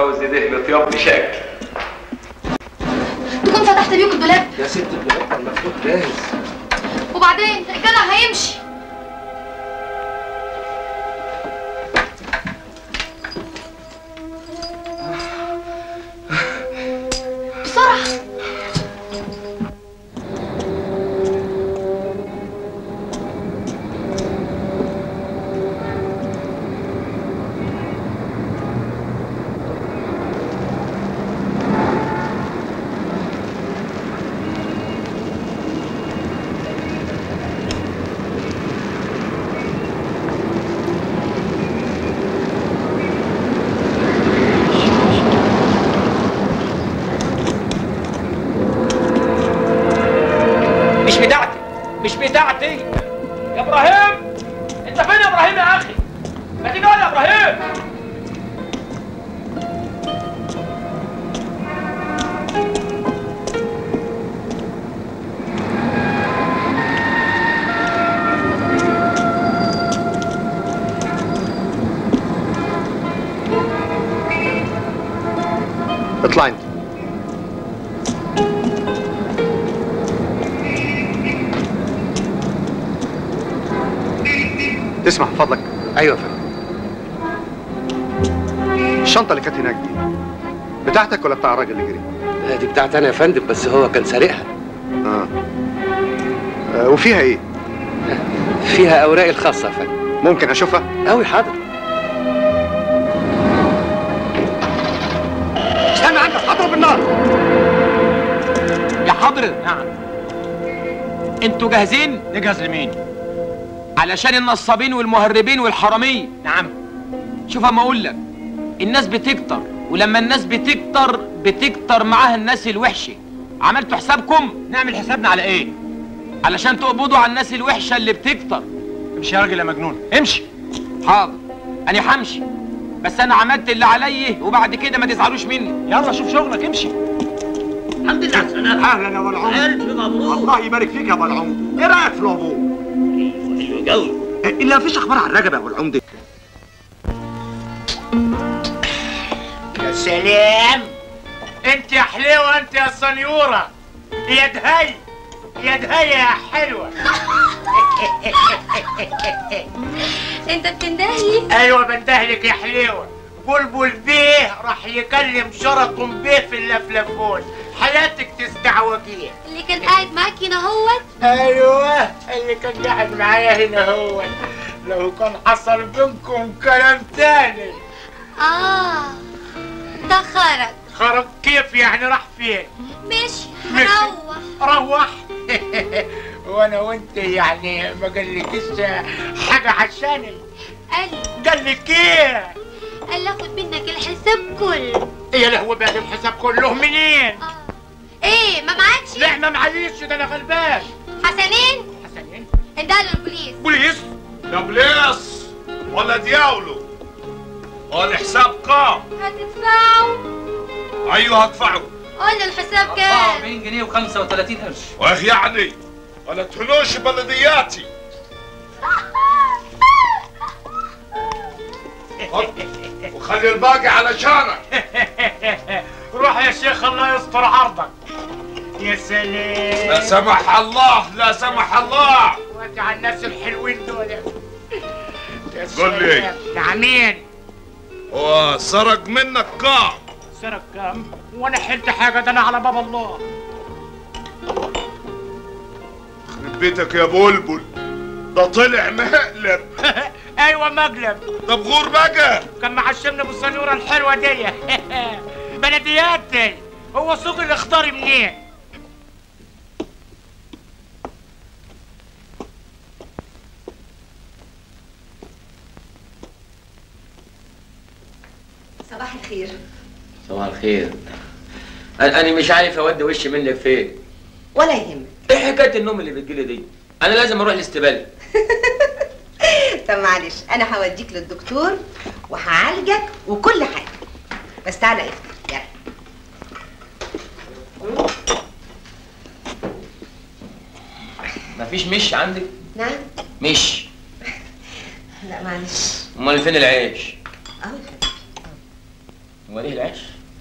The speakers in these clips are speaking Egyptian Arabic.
عاوز ايديه لطياب بشكل تكون فتحت بيك الدولاب يا ست الدولاب كان مفتوح جاهز وبعدين الجدع هيمشي بسرعة مش بتاعتي مش بتاعتي يا ابراهيم انت فين يا ابراهيم يا اخي ما تيجي يا ابراهيم اطلع انت تسمح من فضلك ايوه يا فندم الشنطه اللي كانت هناك دي بتاعتك ولا بتاع الراجل اللي جري لا دي بتاعتي انا يا فندم بس هو كان سارقها اه, آه وفيها ايه فيها اوراقي الخاصه يا فندم ممكن اشوفها قوي حاضر استنى عندك اضرب النار يا حضرة نعم انتوا جاهزين نجهز لمين علشان النصابين والمهربين والحرامية نعم شوف اما اقول لك الناس بتكتر ولما الناس بتكتر بتكتر معاها الناس الوحشة عملتوا حسابكم نعمل حسابنا على ايه علشان تقبضوا على الناس الوحشة اللي بتكتر امشي يا راجل يا مجنون امشي حاضر انا همشي بس انا عملت اللي عليا وبعد كده ما تزعلوش مني يلا شوف شغلك امشي الحمد لله على السلامة اهلا يا ابو العمر ألف مبروك الله يبارك فيك يا ابو العمر ايه رايك في الابو حلو قوي الا مفيش اخبار عن رجب يا ابو العمده يا سلام انت يا حلوة انت يا سنيورة يا دهي يا دهي يا حلوة انت بتندهلي ايوه بندهلك يا حلوة بلبل بيه راح يكلم شرطهم بيه في اللفلفون حياتك تستعوجيه اللي كان قاعد معاك هنا هوت ايوه اللي كان قاعد معايا هنا هو لو كان حصل بينكم كلام تاني اه ده خرج خرج كيف يعني راح فين ماشي ماشي. هروح روح وانا وانت يعني ما قالكيش حاجه عشاني قال قال لك ايه قال اخد منك الحساب كله يا لهوي بقى الحساب كله منين ايه ما معكش لا ما معيش ده انا غلبان حسنين حسنين اندهلوا البوليس بوليس ده بليس ولا دياولو هو الحساب كام هتدفعوا ايوه هدفعه قول لي الحساب كام 40 جنيه و35 قرش واخ يعني ولا تهنوش بلدياتي خد، وخلي الباقي علشانك روح يا شيخ الله يستر عرضك يا سلام لا سمح الله لا سمح الله وجع الناس الحلوين دول يا قول لي. سلام. نعمين هو سرق منك كام سرق كام وانا حلت حاجه ده انا على باب الله يخرب بيتك يا بلبل ده طلع مقلب ايوه مقلب طب غور بقى كان معشمنا بالسنوره الحلوه دي بلديات دي هو سوق الاخضر منين صباح الخير صباح الخير انا أنا مش عارف اودي وشي منك فين ولا يهمك ايه حكايه النوم اللي بتجيلي دي انا لازم اروح الاستباله طب معلش انا هوديك للدكتور وهعالجك وكل حاجه بس تعالى افتح يلا مفيش مش عندك نعم مش لا معلش امال فين العيش اهو هو ايه العيش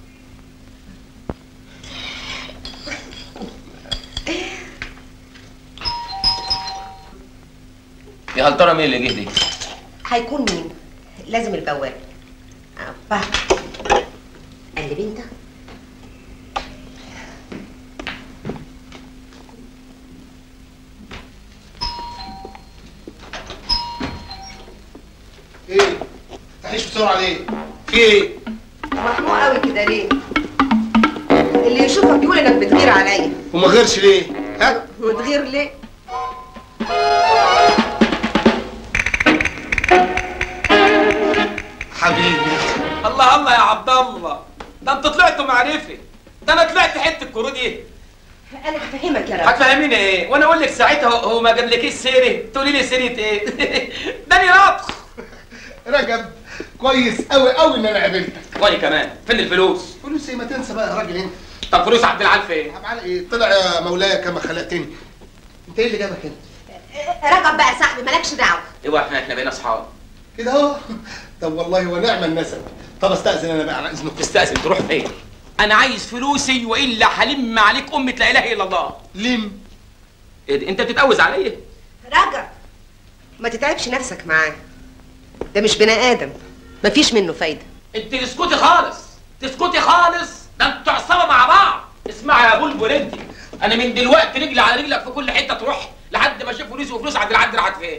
يا هل ترى مين اللي جه دي هيكون مين لازم البواب آه، فهد قلب انت ايه تعيش بسرعه ليه في ايه مخنوق قوي كده ليه اللي يشوفك يقول انك بتغير عليا وما غيرش ليه ها وتغير ليه حبيبي الله الله يا عبد الله ده انت طلعت معرفه ده انا طلعت حته كرود ايه انا هفهمك يا رب هتفهميني ايه وانا اقول لك ساعتها هو- هو ما جابلكيش سيره تقولي لي سيره ايه داني رطخ رجب كويس قوي قوي ان انا قابلتك وانا كمان فين الفلوس فلوس ايه ما تنسى بقى يا راجل انت طب فلوس عبد العال فين طب على ايه طلع يا مولاي كما خلقتني انت ايه اللي جابك هنا رجب بقى صاحبي مالكش دعوه ايوه احنا احنا بقينا اصحاب كده اهو طب والله ونعم النسب طب استاذن انا بقى على اذنك تستأذن تروح فين انا عايز فلوسي والا هلم عليك امه لا اله الا الله لم إيه ده؟ انت بتتجوز عليا رجب ما تتعبش نفسك معاه ده مش بني ادم مفيش منه فايده انت تسكتي خالص تسكتي خالص ده انتوا عصابه مع بعض اسمعي يا بلبل انت انا من دلوقتي رجلي على رجلك في كل حته تروح لحد ما اشوف فلوسي وفلوس عبد العال راحت فين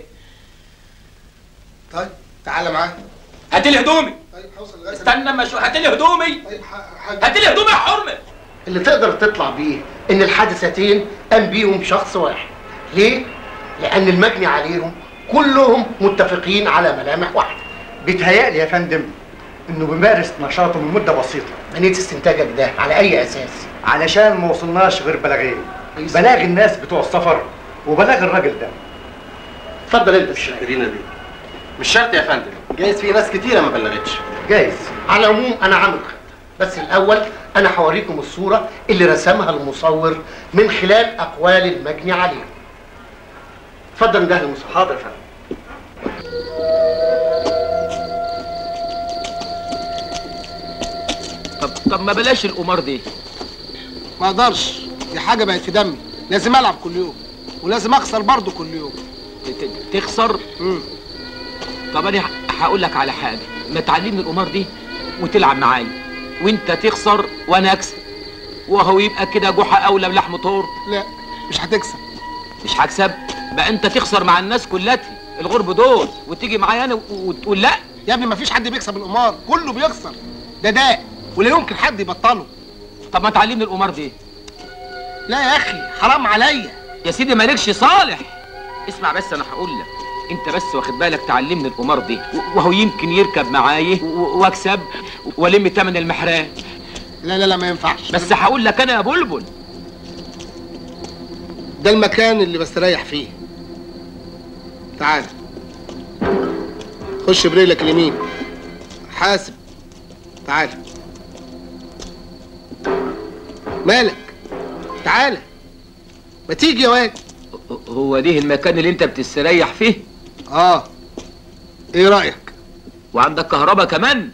طيب تعالى معايا هات لي هدومي طيب حوصل لغايه استنى اما اشوف هات لي هدومي طيب ح- حاجه هات لي هدومي يا حرمه اللي تقدر تطلع بيه ان الحادثتين قام بيهم شخص واحد ليه لان المجني عليهم كلهم متفقين على ملامح واحده بيتهيألي يا فندم انه بيمارس نشاطه من مده بسيطه بنيت استنتاجك ده على اي اساس علشان ما وصلناش غير بلاغين بلاغ الناس بتوع السفر وبلاغ الراجل ده اتفضل انت الشاي شاكرين بيه مش شرط يا فندم جايز في ناس كتيره ما بلغتش جايز على العموم انا عامل خطه بس الاول انا هوريكم الصوره اللي رسمها المصور من خلال اقوال المجني عليهم اتفضل نجاه المصور حاضر يا فندم طب طب ما بلاش القمار دي ما اقدرش دي حاجه بقت في دمي لازم العب كل يوم ولازم اخسر برضه كل يوم ت- تخسر امم طب انا ه- هقول لك على حاجه ما تعلمني القمار دي وتلعب معايا وانت تخسر وانا اكسب وهو يبقى كده جحا اولى بلحم طور لا مش هتكسب مش هكسب بقى انت تخسر مع الناس كلتي الغرب دول وتيجي معايا انا و- وتقول لا يا ابني مفيش حد بيكسب القمار كله بيخسر ده داء ولا يمكن حد يبطله طب ما تعلمني القمار دي لا يا اخي حرام عليا يا سيدي مالكش صالح اسمع بس انا هقول لك انت بس واخد بالك تعلمني القمار دي و- وهو يمكن يركب معايا و- واكسب والم تمن المحراب لا لا لا ما ينفعش بس هقول لك انا يا بلبل ده المكان اللي بستريح فيه تعال خش برجلك اليمين حاسب تعال مالك تعال ما تيجي يا واد هو ده المكان اللي انت بتستريح فيه اه ايه رايك وعندك كهرباء كمان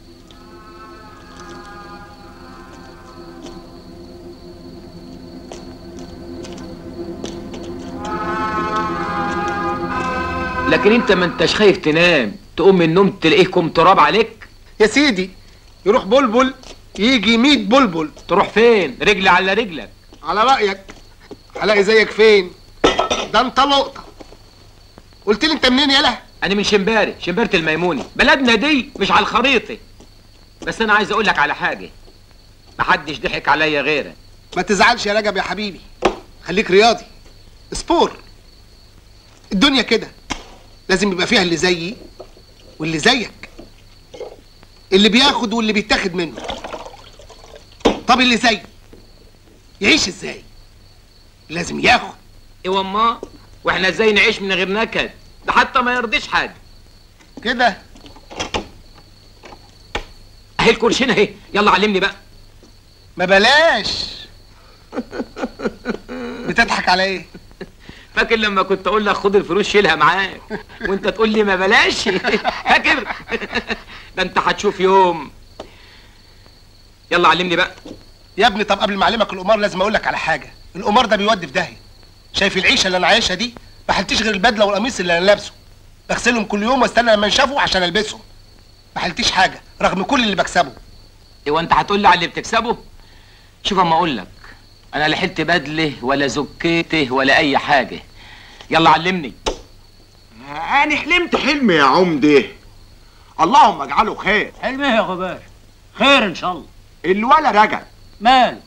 لكن انت ما انتش خايف تنام تقوم من النوم تلاقيه كم تراب عليك يا سيدي يروح بلبل يجي 100 بلبل تروح فين رجل على رجلك على رايك هلاقي زيك فين ده انت لقطه قلت لي انت منين يالا انا من شمباري شمبارة الميموني بلدنا دي مش على الخريطة بس انا عايز اقول لك على حاجة محدش ضحك عليا غيرك ما تزعلش يا رجب يا حبيبي خليك رياضي سبور الدنيا كده لازم يبقى فيها اللي زيي واللي زيك اللي بياخد واللي بيتاخد منه طب اللي زيي يعيش ازاي لازم ياخد ايوه ما واحنا ازاي نعيش من غير نكد ده حتى ما يرضيش حد كده اهي الكرشين اهي يلا علمني بقى ما بلاش بتضحك على ايه فاكر لما كنت اقول لك خد الفلوس شيلها معاك وانت تقول لي ما بلاش فاكر ده انت هتشوف يوم يلا علمني بقى يا ابني طب قبل ما اعلمك القمار لازم اقول لك على حاجه القمار ده بيودي في داهيه شايف العيشه اللي انا عايشها دي ما حلتش غير البدله والقميص اللي انا لابسه بغسلهم كل يوم واستنى لما ينشفوا عشان البسهم ما حلتش حاجه رغم كل اللي بكسبه هو انت هتقول لي على اللي بتكسبه شوف اما اقول لك انا لا حلت بدله ولا زكيته ولا اي حاجه يلا علمني انا حلمت حلم يا عمده اللهم اجعله خير حلم ايه يا غباش خير ان شاء الله الولا رجع مال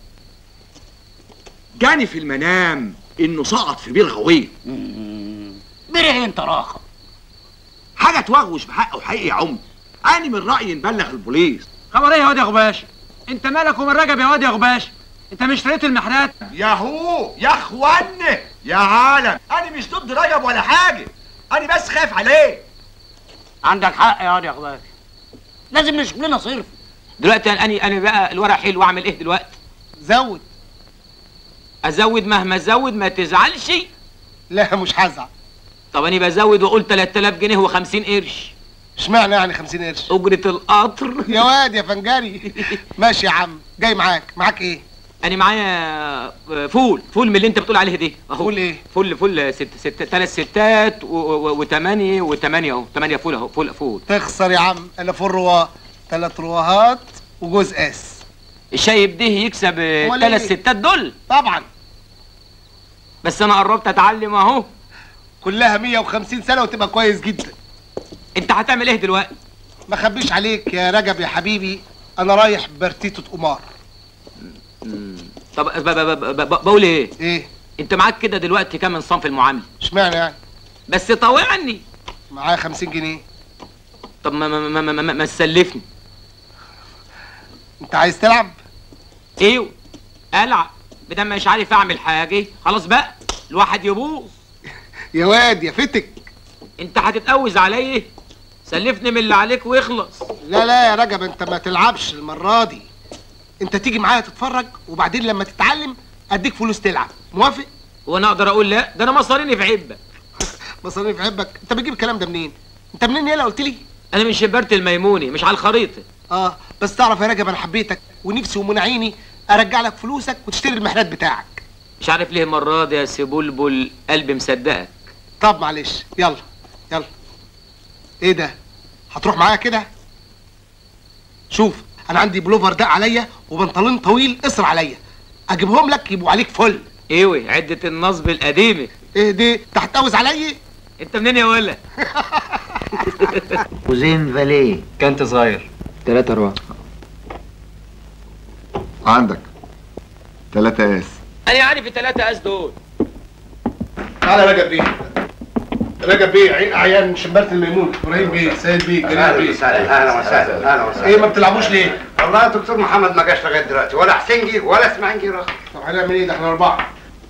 جاني في المنام انه سقط في بير غويط بري انت راخر حاجه توغوش بحقه حقيقي يا عمده انا من رايي نبلغ البوليس خبر ايه يا واد يا غباش انت مالك ومن رجب يا واد يا غباش انت مش اشتريت المحرات ياهو يا اخوانا يا عالم انا مش ضد رجب ولا حاجه انا بس خايف عليه عندك حق يا واد يا غباش لازم نشوف لنا صرف دلوقتي انا انا أنا بقى الورق حلو اعمل ايه دلوقتي زود ازود مهما ازود ما تزعلش لا مش هزعل طب انا بزود واقول 3000 جنيه و50 قرش اشمعنى يعني 50 قرش اجره القطر يا واد يا فنجري ماشي يا عم جاي معاك معاك ايه انا معايا فول فول من اللي انت بتقول عليه دي اهو فول ايه فول فول ست ست ثلاث ستات وثمانية وثمانية اهو ثمانية فول اهو فول فول تخسر يا عم انا فول رواه ثلاث رواهات وجوز اس الشايب ده يكسب أمال الثلاث إيه؟ ستات دول طبعا بس انا قربت اتعلم اهو كلها 150 سنه وتبقى كويس جدا انت هتعمل ايه دلوقتي ما خبيش عليك يا رجب يا حبيبي انا رايح برتيتة قمار طب ب- ب- ب- ب- بقول ايه ايه انت معاك كده دلوقتي كام من صنف المعامله اشمعنى يعني بس طوعني معايا 50 جنيه طب ما ما ما, ما, ما, ما تسلفني انت عايز تلعب ايوه العب بدل ما مش عارف اعمل حاجه خلاص بقى الواحد يبوظ يا واد يا فتك انت هتتقوز عليا سلفني من اللي عليك واخلص لا لا يا رجب انت ما تلعبش المره دي انت تيجي معايا تتفرج وبعدين لما تتعلم اديك فلوس تلعب موافق وانا اقدر اقول لا ده انا مصاريني في عبه مصاريف عبك انت بتجيب الكلام ده منين انت منين يالا قلت لي انا من شبرت الميموني مش على الخريطه اه بس تعرف يا رجب انا حبيتك ونفسي ومن عيني ارجع لك فلوسك وتشتري المحلات بتاعك مش عارف ليه المره دي يا سي بلبل قلبي مصدقك طب معلش يلا يلا ايه ده هتروح معايا كده شوف انا عندي بلوفر ده عليا وبنطلون طويل قصر عليا اجيبهم لك يبقوا عليك فل ايوه عده النصب القديمه ايه دي انت هتجوز عليا انت منين يا ولا وزين فاليه كنت صغير ثلاثة أربعة عندك ثلاثة اس أنا عارف الثلاثة أس دول تعالى يا رجب بيه رجب بيه عين اعيان شمبرت الميمون ابراهيم بيه سيد بيه جلال بيه اهلا وسهلا اهلا وسهلا ايه ما بتلعبوش ليه؟ والله الدكتور محمد ما جاش لغايه دلوقتي ولا حسين ولا اسماعيل جه رخص طب هنعمل ايه ده احنا اربعه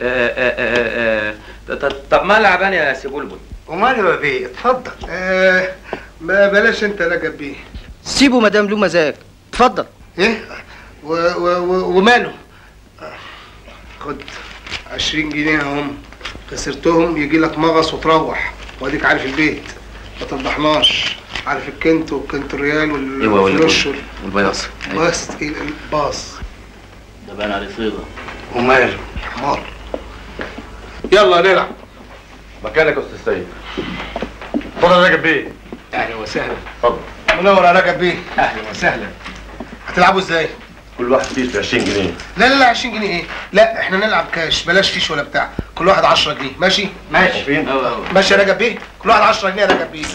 طب ما العب انا يا سي بلبل وماله يا بيه اتفضل آه ما بلاش انت يا رجب بيه سيبه مدام له مزاج اتفضل ايه و و و وماله خد 20 جنيه اهم خسرتهم يجي لك مغص وتروح واديك عارف البيت ما تفضحناش عارف الكنت والكنت الريال والفلوش وال- والبياص بس تقيل الباص ده بان عليه صيغه وماله حمار يلا نلعب مكانك يا استاذ سيد اتفضل يا راجل بيه اهلا وسهلا اتفضل منور يا رجب بيه اهلا وسهلا هتلعبوا ازاي؟ كل واحد فيه ب 20 جنيه لا لا لا 20 جنيه ايه؟ لا احنا نلعب كاش بلاش فيش ولا بتاع كل واحد 10 جنيه ماشي؟ ماشي فين ماشي يا رجب بيه كل واحد 10 جنيه يا رجب بيه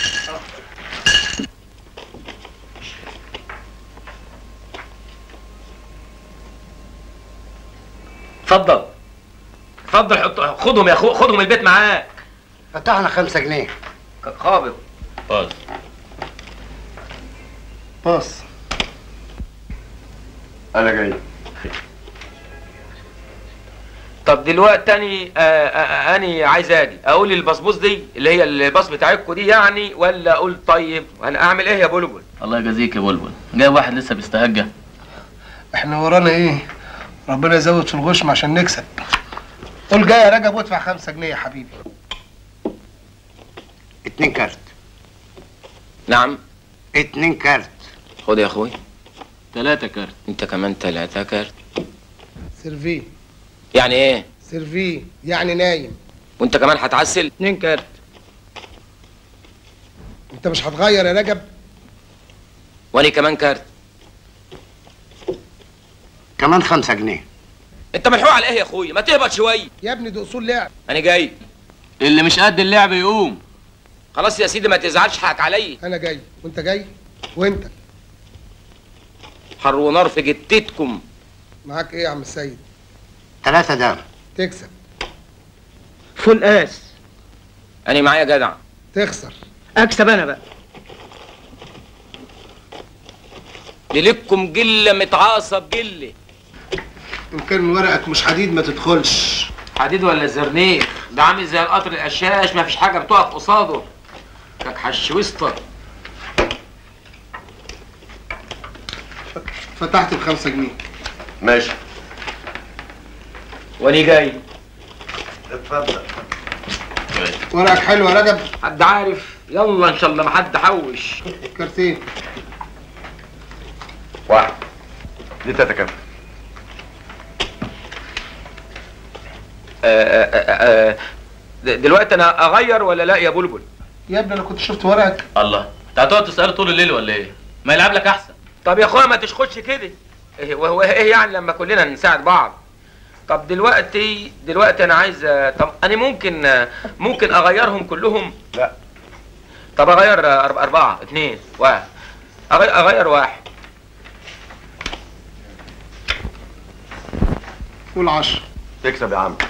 اتفضل اتفضل حط خدهم يا اخو خدهم البيت معاك فتحنا خمسة جنيه خابط باص انا جاي طب دلوقتي اني آه آه اني عايز اجي اقول البصبوص دي اللي هي الباص بتاعتكم دي يعني ولا اقول طيب انا اعمل ايه يا بلبل الله يجازيك يا بلبل جاي واحد لسه بيستهجى احنا ورانا ايه؟ ربنا يزود في الغشم عشان نكسب قول جاي يا رجب وادفع 5 جنيه يا حبيبي اتنين كارت نعم اتنين كارت خد يا اخوي ثلاثة كارت انت كمان ثلاثة كارت سيرفي يعني ايه سيرفي يعني نايم وانت كمان هتعسل اتنين كارت انت مش هتغير يا رجب وانا كمان كارت كمان خمسة جنيه انت ملحوق على ايه يا اخويا ما تهبط شويه يا ابني ده اصول لعب انا جاي اللي مش قد اللعب يقوم خلاص يا سيدي ما تزعلش حقك عليا انا جاي وانت جاي وانت حر ونار في جتتكم معاك ايه يا عم السيد ثلاثة دام تكسب فول اس انا معايا جدع تخسر اكسب انا بقى ليلكم جله متعاصه بجله ان كان ورقك مش حديد ما تدخلش حديد ولا زرنيخ ده عامل زي القطر القشاش ما فيش حاجة بتقف قصاده كاك حشوسطة فتحت بخمسة جنيه ماشي وانا جاي اتفضل ورقك حلو يا رجب حد عارف يلا ان شاء الله ما حد حوش كارتين واحد دي تلاتة كام آه، آه، آه، د- دلوقتي انا اغير ولا لا يا بلبل يا ابني انا كنت شفت ورقك الله انت هتقعد تسأله طول الليل ولا ايه؟ ما يلعب لك احسن طب يا اخويا ما تشخدش كده ايه وهو ايه يعني لما كلنا نساعد بعض طب دلوقتي دلوقتي انا عايز طب انا ممكن ممكن اغيرهم كلهم لا طب اغير أرب- اربعة اتنين واحد أغير, اغير واحد قول عشرة تكسب يا عم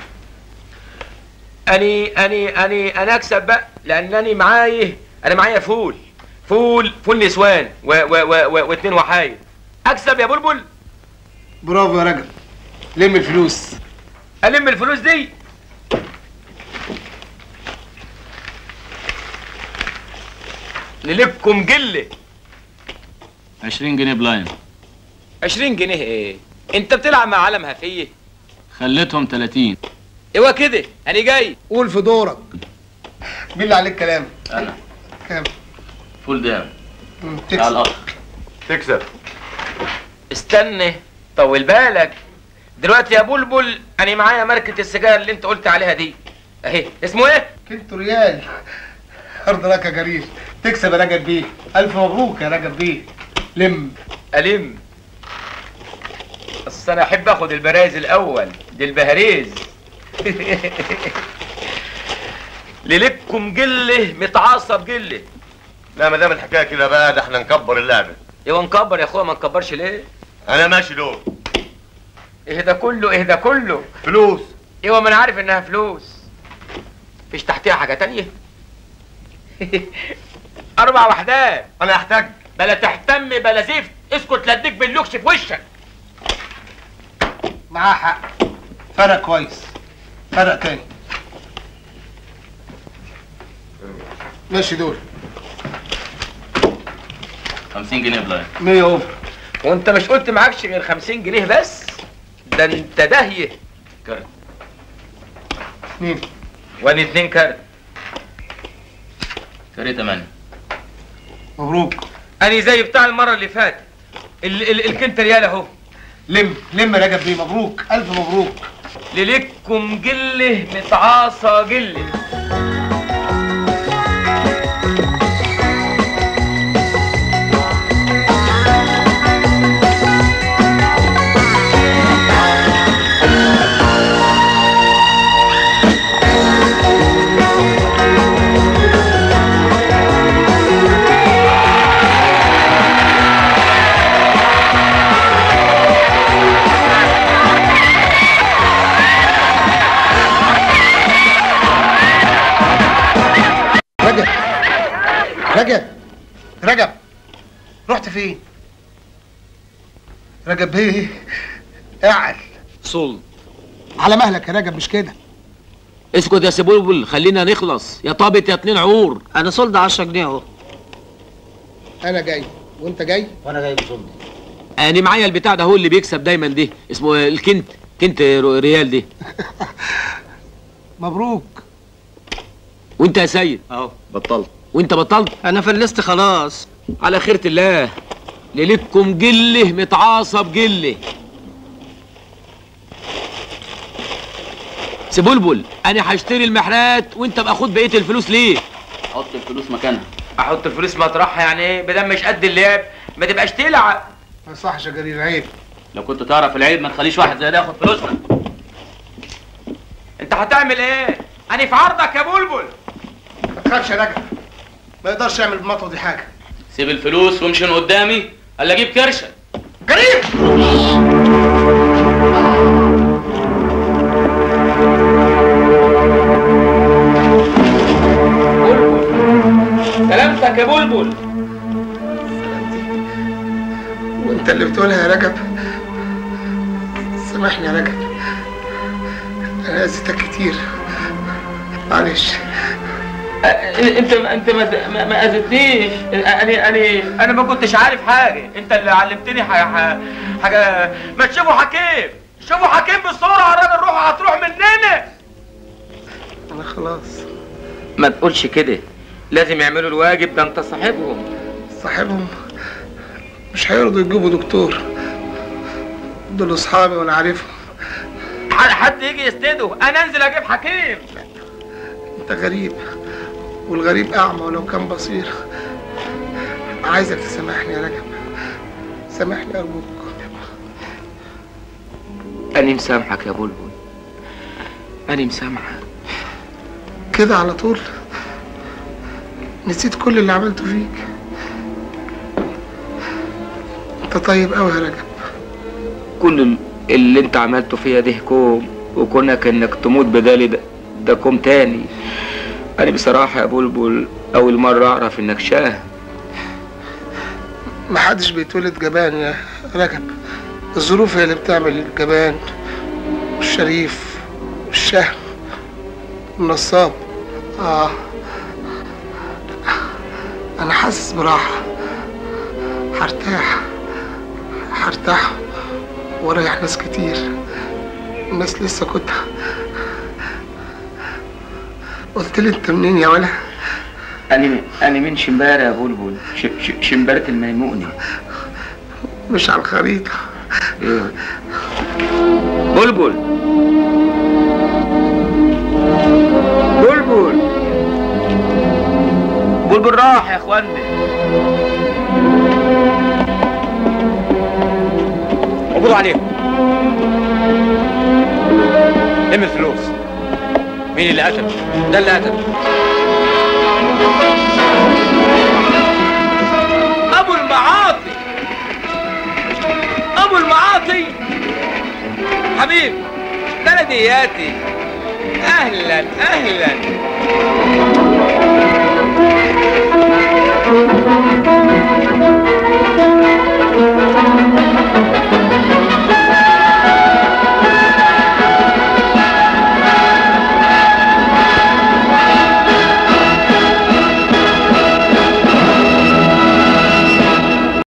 اني اني اني انا اكسب بقى لانني معايا انا معايا فول فول فول نسوان و و و و واتنين وحايد اكسب يا بلبل برافو يا رجب لم الفلوس الم الفلوس دي للكم جله 20 جنيه بلاين 20 جنيه ايه انت بتلعب مع عالم هفيه خليتهم 30 ايوه كده انا جاي قول في دورك مين اللي عليك كلام انا كام فول دام مم، على تكسب الاخر تكسب استنى طول بالك دلوقتي يا بلبل انا معايا ماركه السجاير اللي انت قلت عليها دي اهي اسمه ايه كنت ريال ارض لك يا جرير تكسب يا رجب بيه الف مبروك يا رجب بيه لم ألم بس أنا أحب آخد البرايز الأول دي البهاريز ليلكم جله متعصب جله لا ما دام الحكايه كده بقى ده احنا نكبر اللعبه يبقى نكبر يا أخويا ما نكبرش ليه؟ انا ماشي دور إيه ده كله إيه ده كله؟ فلوس ايوه ما انا عارف انها فلوس فيش تحتيها حاجه تانية اربع وحدات انا احتاج بلا تهتم بلا زفت اسكت لا اديك باللوكش في وشك معاه حق فرق كويس فرق تاني ماشي دول 50 جنيه بلاين 100 اوفر وانت مش قلت معكش غير 50 جنيه بس ده انت داهيه كارت اتنين وادي اتنين كارت كارت 8 مبروك انا زي بتاع المره اللي فاتت ال ال الكنت ريال اهو لم لم يا رجب بيه مبروك الف مبروك ليلكم جله متعاصى جله رجب رجب رجب رحت فين رجب بيه اعل صل على مهلك يا رجب مش كده اسكت يا سبلبل خلينا نخلص يا طابت يا اتنين عور انا صلد 10 جنيه اهو انا جاي وانت جاي وانا جاي بصلد انا معايا البتاع ده هو اللي بيكسب دايما ده اسمه الكنت كنت رو- ريال دي مبروك وانت يا سيد اهو بطلت وانت بطلت انا فلست خلاص على خيرة الله ليلتكم جله متعاصب جله سبلبل انا هشتري المحرات وانت بقى خد بقيه الفلوس ليه حط الفلوس مكانها احط الفلوس مطرحها يعني ايه بدل مش قد اللعب ما تبقاش تلعب ما يصحش يا جرير عيب لو كنت تعرف العيب ما تخليش واحد زي ده ياخد فلوسنا انت هتعمل ايه انا في عرضك يا بلبل ما تخافش يا رجب ما يقدرش يعمل بالمطوه دي حاجه سيب الفلوس وامشي من قدامي الا اجيب كرشه جرير سلامتك يا بلبل وانت اللي بتقولها يا رجب سامحني يا رجب انا اذيتك كتير معلش انت انت ما ما- ما اذيتنيش انا انا انا ما كنتش عارف حاجه انت اللي علمتني حاجه حاجه ما تشوفوا حكيم شوفوا حكيم بسرعه الراجل روحه هتروح مننا انا خلاص ما تقولش كده لازم يعملوا الواجب ده انت صاحبهم صاحبهم مش هيرضوا يجيبوا دكتور دول اصحابي وانا عارفهم ح- حد يجي يسنده انا انزل اجيب حكيم انت غريب والغريب اعمى ولو كان بصير عايزك تسامحني يا رجب سامحني ارجوك انا مسامحك يا بلبل انا مسامحك كده على طول نسيت كل اللي عملته فيك انت طيب قوي يا رجب كل ال- اللي انت عملته فيا ده كوم وكونك انك تموت بدالي ده, ده كوم تاني انا بصراحة يا بلبل اول مرة اعرف انك شاه محدش بيتولد جبان يا رجب الظروف هي اللي بتعمل الجبان والشريف والشهم والنصاب اه انا حاسس براحة هرتاح هرتاح واريح ناس كتير الناس لسه كنت قلت لي انت منين يا ولا انا انا من شمبارة يا بلبل ش- ش- شمبارة الميموني مش على الخريطة ايه بلبل بلبل بلبل راح يا اخواني قبضوا عليهم لم الفلوس مين اللي قتل؟ ده اللي قتل ابو المعاطي ابو المعاطي حبيبي بلدياتي اهلا اهلا